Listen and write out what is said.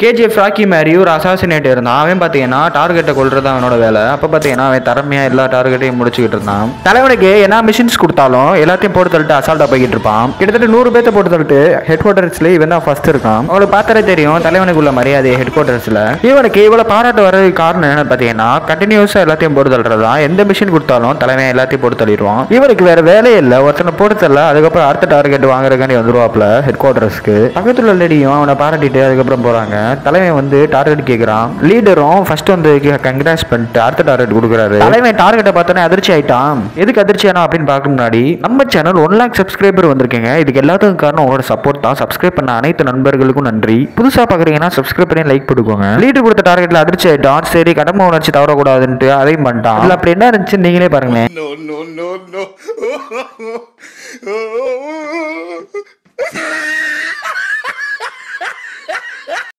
KGF rakhi மாதிரி ஒரு assassinate இருந்தான் அவன் பார்த்தீங்கன்னா டார்கெட்டை கொள்றது அவனோட வேலை அப்போ பார்த்தீங்கன்னா அவன் திறமையா எல்லா டார்கெட்டையும் முடிச்சுக்கிட்டு இருந்தான் தலைவனுக்கு என்ன மிஷின்ஸ் கொடுத்தாலும் எல்லாத்தையும் போட்டு தள்ளிட்டு அசால்ட்டா போய்கிட்டு இருப்பான் கிட்டத்தட்ட நூறு பேர்த்த போட்டு தள்ளிட்டு ஹெட் குவார்டர்ஸ்ல இவன் தான் ஃபர்ஸ்ட் இருக்கான் அவனுக்கு பார்த்தாலே தெரியும் தலைவனுக்கு உள்ள மரியாதை ஹெட் குவார்டர்ஸ்ல இவனுக்கு இவ்வளவு பாராட்டு வர்றதுக்கு காரணம் என்னன்னு பார்த்தீங்கன்னா கண்டினியூஸா எல்லாத்தையும் போட்டு தள்ளுறதா எந்த மிஷின் கொடுத்தாலும் தலைவன் எல்லாத்தையும் போட்டு தள்ளிடுவான் இவனுக்கு வேற வேலையே இல்லை ஒருத்தனை போட்டு தள்ள அதுக்கப்புறம் அடுத்த டார்கெட் வாங்குறதுக்காண்டி வந்துருவாப்ல ஹெட் குவார்டர்ஸ்க்கு பக்கத்துல உள்ள லேடியும் அவனை பாராட்டிட்டு அதுக்கப்புறம் போறாங்க தலைவன் வந்து டார்கெட் கேட்கறான் லீடரும் ஃபர்ஸ்ட் வந்து கங்க்ராஸ் பண்ணிட்டு அடுத்த டார்கெட் கொடுக்குறாரு தலைவன் டார்கெட்டை பார்த்தோன்னே அதிர்ச்சி ஆயிட்டான் எதுக்கு அதிர்ச்சி ஆனா அப்படின்னு பார்க்க முன்னாடி நம்ம சேனல் ஒன் லேக் சப்ஸ்கிரைபர் வந்திருக்கீங்க இதுக்கு எல்லாத்துக்கும் காரணம் உங்களோட சப்போர்ட் தான் சப்ஸ்கிரைப் பண்ண அனைத்து நண்பர்களுக்கும் நன்றி புதுசா பாக்குறீங்கன்னா சப்ஸ்கிரைப் பண்ணி லைக் போட்டுக்கோங்க லீடர் கொடுத்த டார்கெட்ல அதிர்ச்சி ஆயிட்டான் சரி கடமை உணர்ச்சி தவறக்கூடாதுன்ட்டு அதையும் பண்ணிட்டான் இதுல அப்படி என்ன இருந்துச்சு நீங்களே பாருங்களேன் No, no, no, no.